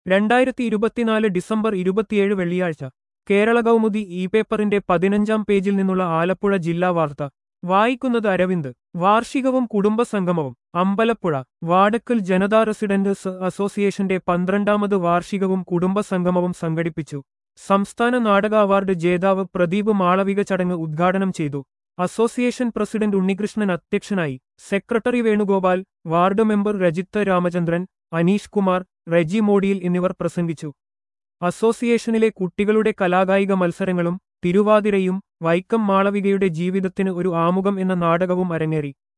രണ്ടായിരത്തി ഇരുപത്തിനാല് ഡിസംബർ ഇരുപത്തിയേഴ് വെള്ളിയാഴ്ച കേരള കൗമുദി ഇ പേപ്പറിന്റെ പതിനഞ്ചാം പേജിൽ നിന്നുള്ള ആലപ്പുഴ ജില്ലാ വാർത്ത വായിക്കുന്നത് അരവിന്ദ് വാർഷികവും കുടുംബസംഗമവും അമ്പലപ്പുഴ വാടക്കൽ ജനതാ റെസിഡന്റ്സ് അസോസിയേഷന്റെ പന്ത്രണ്ടാമത് വാർഷികവും കുടുംബസംഗമവും സംഘടിപ്പിച്ചു സംസ്ഥാന നാടക അവാർഡ് ജേതാവ് പ്രദീപ് മാളവിക ചടങ്ങ് ഉദ്ഘാടനം ചെയ്തു അസോസിയേഷൻ പ്രസിഡന്റ് ഉണ്ണികൃഷ്ണൻ അധ്യക്ഷനായി secretary Venugopal ward member Rajith Ramachandran Aneesh Kumar Reji മോഡിയിൽ എന്നിവർ പ്രസംഗിച്ചു അസോസിയേഷനിലെ കുട്ടികളുടെ കലാകായിക മത്സരങ്ങളും തിരുവാതിരയും വൈക്കം മാളവികയുടെ ജീവിതത്തിന് ഒരു ആമുഖം എന്ന നാടകവും അരങ്ങേറി